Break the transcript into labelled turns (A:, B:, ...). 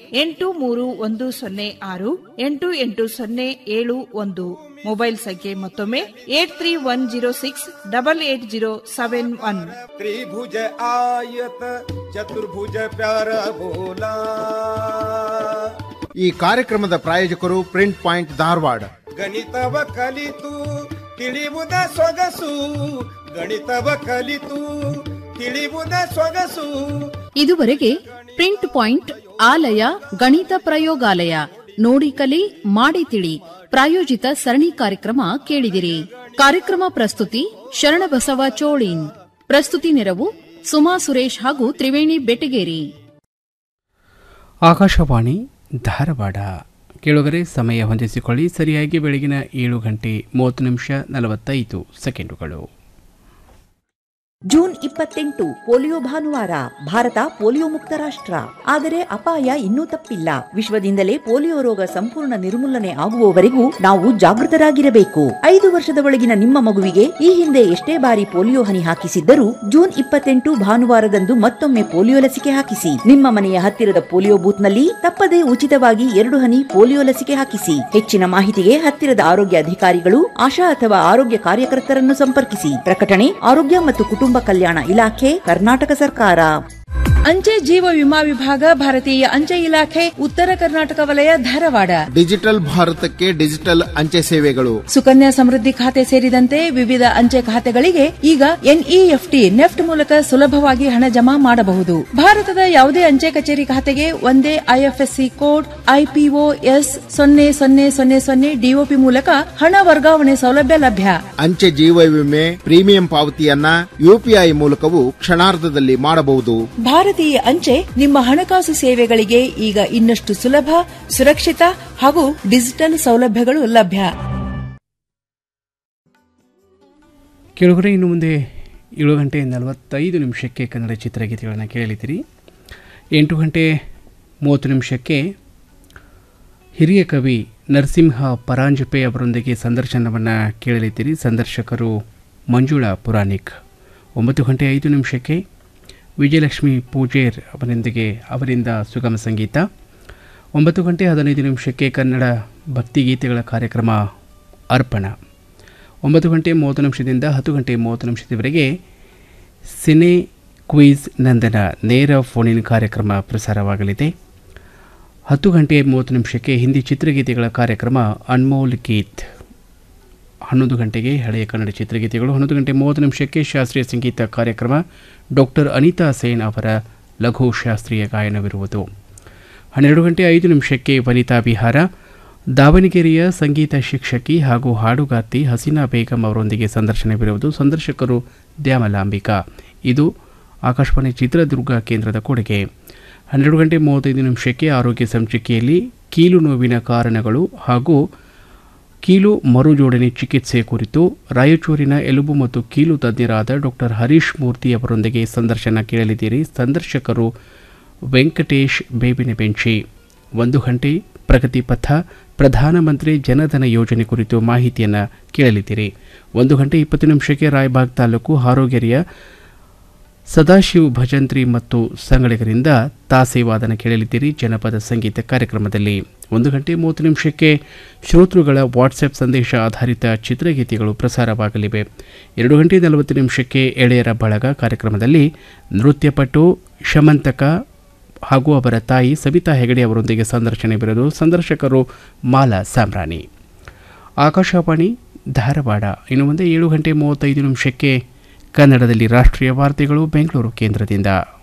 A: ಎಂಟು ಮೂರು ಒಂದು ಸೊನ್ನೆ ಆರು ಎಂಟು ಎಂಟು ಸೊನ್ನೆ ಏಳು ಒಂದು ಮೊಬೈಲ್ ಸಂಖ್ಯೆ ಮತ್ತೊಮ್ಮೆ eight three one zero six double eight zero seven one
B: त्रिभुज आयत चतुर्भुज प्यार बोला
C: ಈ ಕಾರ್ಯಕ್ರಮದ ಪ್ರಾಯೋಜಕರು ಪ್ರಿಂಟ್ ಪಾಯಿಂಟ್ ಧಾರವಾಡ
B: ಗಣಿತವ ಕಲಿತು ತಿಳಿಯುವುದ ಸೊಗಸು ಗಣಿತವ ಕಲಿತು ತಿಳಿಯುವುದ ಸೊಗಸು
D: ಇದುವರೆಗೆ ಪ್ರಿಂಟ್ ಪಾಯಿಂಟ್ ಆಲಯ ಗಣಿತ ಪ್ರಯೋಗಾಲಯ ನೋಡಿ ಕಲಿ ಮಾಡಿ ತಿಳಿ ಪ್ರಾಯೋಜಿತ ಸರಣಿ ಕಾರ್ಯಕ್ರಮ ಕೇಳಿದಿರಿ ಕಾರ್ಯಕ್ರಮ ಪ್ರಸ್ತುತಿ ಶರಣಬಸವ ಚೋಳಿನ್ ಪ್ರಸ್ತುತಿ ನೆರವು ಸುಮಾ ಸುರೇಶ್ ಹಾಗೂ ತ್ರಿವೇಣಿ ಬೆಟಗೇರಿ
E: ಆಕಾಶವಾಣಿ ಧಾರವಾಡ ಕೇಳುಗರೆ ಸಮಯ ಹೊಂದಿಸಿಕೊಳ್ಳಿ ಸರಿಯಾಗಿ ಬೆಳಗಿನ ಏಳು ಗಂಟೆ ಮೂವತ್ತು ನಿಮಿಷ ನಲವತ್ತೈದು ಸೆಕೆಂಡುಗಳು
F: ಜೂನ್ ಇಪ್ಪತ್ತೆಂಟು ಪೋಲಿಯೋ ಭಾನುವಾರ ಭಾರತ ಪೋಲಿಯೋ ಮುಕ್ತ ರಾಷ್ಟ್ರ ಆದರೆ ಅಪಾಯ ಇನ್ನೂ ತಪ್ಪಿಲ್ಲ ವಿಶ್ವದಿಂದಲೇ ಪೋಲಿಯೋ ರೋಗ ಸಂಪೂರ್ಣ ನಿರ್ಮೂಲನೆ ಆಗುವವರೆಗೂ ನಾವು ಜಾಗೃತರಾಗಿರಬೇಕು ಐದು ವರ್ಷದ ಒಳಗಿನ ನಿಮ್ಮ ಮಗುವಿಗೆ ಈ ಹಿಂದೆ ಎಷ್ಟೇ ಬಾರಿ ಪೋಲಿಯೋ ಹನಿ ಹಾಕಿಸಿದ್ದರೂ ಜೂನ್ ಇಪ್ಪತ್ತೆಂಟು ಭಾನುವಾರದಂದು ಮತ್ತೊಮ್ಮೆ ಪೋಲಿಯೋ ಲಸಿಕೆ ಹಾಕಿಸಿ ನಿಮ್ಮ ಮನೆಯ ಹತ್ತಿರದ ಪೋಲಿಯೋ ಬೂತ್ನಲ್ಲಿ ತಪ್ಪದೇ ಉಚಿತವಾಗಿ ಎರಡು ಹನಿ ಪೋಲಿಯೋ ಲಸಿಕೆ ಹಾಕಿಸಿ ಹೆಚ್ಚಿನ ಮಾಹಿತಿಗೆ ಹತ್ತಿರದ ಆರೋಗ್ಯ ಅಧಿಕಾರಿಗಳು ಆಶಾ ಅಥವಾ ಆರೋಗ್ಯ ಕಾರ್ಯಕರ್ತರನ್ನು ಸಂಪರ್ಕಿಸಿ ಪ್ರಕಟಣೆ ಆರೋಗ್ಯ ಮತ್ತು ಕುಟುಂಬ ಕಲ್ಯಾಣ ಇಲಾಖೆ ಕರ್ನಾಟಕ ಸರ್ಕಾರ
A: ಅಂಚೆ ಜೀವ ವಿಮಾ ವಿಭಾಗ ಭಾರತೀಯ ಅಂಚೆ ಇಲಾಖೆ ಉತ್ತರ ಕರ್ನಾಟಕ ವಲಯ ಧಾರವಾಡ
C: ಡಿಜಿಟಲ್ ಭಾರತಕ್ಕೆ ಡಿಜಿಟಲ್ ಅಂಚೆ ಸೇವೆಗಳು
A: ಸುಕನ್ಯಾ ಸಮೃದ್ಧಿ ಖಾತೆ ಸೇರಿದಂತೆ ವಿವಿಧ ಅಂಚೆ ಖಾತೆಗಳಿಗೆ ಈಗ ಎನ್ಇಎಫ್ಟಿ ನೆಫ್ಟ್ ಮೂಲಕ ಸುಲಭವಾಗಿ ಹಣ ಜಮಾ ಮಾಡಬಹುದು ಭಾರತದ ಯಾವುದೇ ಅಂಚೆ ಕಚೇರಿ ಖಾತೆಗೆ ಒಂದೇ ಐಎಫ್ಎಸ್ಸಿ ಕೋಡ್ ಐಪಿಒ ಎಸ್ ಸೊನ್ನೆ ಸೊನ್ನೆ ಸೊನ್ನೆ ಸೊನ್ನೆ ಡಿಒಪಿ ಮೂಲಕ ಹಣ ವರ್ಗಾವಣೆ ಸೌಲಭ್ಯ ಲಭ್ಯ
C: ಅಂಚೆ ಜೀವ ವಿಮೆ ಪ್ರೀಮಿಯಂ ಪಾವತಿಯನ್ನ ಯುಪಿಐ ಮೂಲಕವೂ ಕ್ಷಣಾರ್ಧದಲ್ಲಿ ಮಾಡಬಹುದು
A: ಭಾರತೀಯ ಅಂಚೆ ನಿಮ್ಮ ಹಣಕಾಸು ಸೇವೆಗಳಿಗೆ ಈಗ ಇನ್ನಷ್ಟು ಸುಲಭ ಸುರಕ್ಷಿತ ಹಾಗೂ ಡಿಜಿಟಲ್ ಸೌಲಭ್ಯಗಳು ಲಭ್ಯ
E: ಕೇಳುಗರೆ ಇನ್ನು ಮುಂದೆ ಏಳು ಗಂಟೆ ನಲವತ್ತೈದು ನಿಮಿಷಕ್ಕೆ ಕನ್ನಡ ಚಿತ್ರಗೀತೆಗಳನ್ನು ಕೇಳಲಿದ್ದೀರಿ ಎಂಟು ಗಂಟೆ ಮೂವತ್ತು ನಿಮಿಷಕ್ಕೆ ಹಿರಿಯ ಕವಿ ನರಸಿಂಹ ಪರಾಂಜಪೆ ಅವರೊಂದಿಗೆ ಸಂದರ್ಶನವನ್ನು ಕೇಳಲಿದ್ದೀರಿ ಸಂದರ್ಶಕರು ಮಂಜುಳಾ ಪುರಾಣಿಕ್ ಒಂಬತ್ತು ಗಂಟೆ ಐದು ನಿಮಿಷಕ್ಕೆ ವಿಜಯಲಕ್ಷ್ಮಿ ಪೂಜೇರ್ ಅವರೊಂದಿಗೆ ಅವರಿಂದ ಸುಗಮ ಸಂಗೀತ ಒಂಬತ್ತು ಗಂಟೆ ಹದಿನೈದು ನಿಮಿಷಕ್ಕೆ ಕನ್ನಡ ಭಕ್ತಿಗೀತೆಗಳ ಕಾರ್ಯಕ್ರಮ ಅರ್ಪಣ ಒಂಬತ್ತು ಗಂಟೆ ಮೂವತ್ತು ನಿಮಿಷದಿಂದ ಹತ್ತು ಗಂಟೆ ಮೂವತ್ತು ನಿಮಿಷದವರೆಗೆ ಸಿನೆ ಕ್ವೀಸ್ ನಂದನ ನೇರ ಫೋನಿನ್ ಕಾರ್ಯಕ್ರಮ ಪ್ರಸಾರವಾಗಲಿದೆ ಹತ್ತು ಗಂಟೆ ಮೂವತ್ತು ನಿಮಿಷಕ್ಕೆ ಹಿಂದಿ ಚಿತ್ರಗೀತೆಗಳ ಕಾರ್ಯಕ್ರಮ ಅನ್ಮೋಲ್ ಗೀತ್ ಹನ್ನೊಂದು ಗಂಟೆಗೆ ಹಳೆಯ ಕನ್ನಡ ಚಿತ್ರಗೀತೆಗಳು ಹನ್ನೊಂದು ಗಂಟೆ ಮೂವತ್ತು ನಿಮಿಷಕ್ಕೆ ಶಾಸ್ತ್ರೀಯ ಸಂಗೀತ ಕಾರ್ಯಕ್ರಮ ಡಾಕ್ಟರ್ ಅನಿತಾ ಸೇನ್ ಅವರ ಲಘು ಶಾಸ್ತ್ರೀಯ ಗಾಯನವಿರುವುದು ಹನ್ನೆರಡು ಗಂಟೆ ಐದು ನಿಮಿಷಕ್ಕೆ ವನಿತಾ ವಿಹಾರ ದಾವಣಗೆರೆಯ ಸಂಗೀತ ಶಿಕ್ಷಕಿ ಹಾಗೂ ಹಾಡುಗಾರ್ತಿ ಹಸೀನಾ ಬೇಗಂ ಅವರೊಂದಿಗೆ ಸಂದರ್ಶನವಿರುವುದು ಸಂದರ್ಶಕರು ದ್ಯಾಮಲಾಂಬಿಕಾ ಇದು ಆಕಾಶವಾಣಿ ಚಿತ್ರದುರ್ಗ ಕೇಂದ್ರದ ಕೊಡುಗೆ ಹನ್ನೆರಡು ಗಂಟೆ ಮೂವತ್ತೈದು ನಿಮಿಷಕ್ಕೆ ಆರೋಗ್ಯ ಸಂಚಿಕೆಯಲ್ಲಿ ಕೀಲು ನೋವಿನ ಕಾರಣಗಳು ಹಾಗೂ ಕೀಲು ಮರುಜೋಡಣೆ ಚಿಕಿತ್ಸೆ ಕುರಿತು ರಾಯಚೂರಿನ ಎಲುಬು ಮತ್ತು ಕೀಲು ತಜ್ಞರಾದ ಡಾಕ್ಟರ್ ಹರೀಶ್ ಮೂರ್ತಿ ಅವರೊಂದಿಗೆ ಸಂದರ್ಶನ ಕೇಳಲಿದ್ದೀರಿ ಸಂದರ್ಶಕರು ವೆಂಕಟೇಶ್ ಬೇಬಿನ ಬೆಂಚಿ ಒಂದು ಗಂಟೆ ಪ್ರಗತಿ ಪಥ ಪ್ರಧಾನಮಂತ್ರಿ ಜನಧನ ಯೋಜನೆ ಕುರಿತು ಮಾಹಿತಿಯನ್ನು ಕೇಳಲಿದ್ದೀರಿ ಒಂದು ಗಂಟೆ ಇಪ್ಪತ್ತು ನಿಮಿಷಕ್ಕೆ ರಾಯಬಾಗ್ ತಾಲೂಕು ಹಾರೋಗೆರೆಯ ಸದಾಶಿವ್ ಭಜಂತ್ರಿ ಮತ್ತು ಸಂಗಳಿಗರಿಂದ ತಾಸೆ ವಾದನ ಕೇಳಲಿದ್ದೀರಿ ಜನಪದ ಸಂಗೀತ ಕಾರ್ಯಕ್ರಮದಲ್ಲಿ ಒಂದು ಗಂಟೆ ಮೂವತ್ತು ನಿಮಿಷಕ್ಕೆ ಶ್ರೋತೃಗಳ ವಾಟ್ಸಪ್ ಸಂದೇಶ ಆಧಾರಿತ ಚಿತ್ರಗೀತೆಗಳು ಪ್ರಸಾರವಾಗಲಿವೆ ಎರಡು ಗಂಟೆ ನಲವತ್ತು ನಿಮಿಷಕ್ಕೆ ಎಳೆಯರ ಬಳಗ ಕಾರ್ಯಕ್ರಮದಲ್ಲಿ ನೃತ್ಯಪಟು ಶಮಂತಕ ಹಾಗೂ ಅವರ ತಾಯಿ ಸಬಿತಾ ಹೆಗಡೆ ಅವರೊಂದಿಗೆ ಸಂದರ್ಶನವಿರೋದು ಸಂದರ್ಶಕರು ಮಾಲಾ ಸಾಮ್ರಾಣಿ ಆಕಾಶವಾಣಿ ಧಾರವಾಡ ಇನ್ನು ಮುಂದೆ ಏಳು ಗಂಟೆ ಮೂವತ್ತೈದು ನಿಮಿಷಕ್ಕೆ ಕನ್ನಡದಲ್ಲಿ ರಾಷ್ಟ್ರೀಯ ವಾರ್ತೆಗಳು ಬೆಂಗಳೂರು ಕೇಂದ್ರದಿಂದ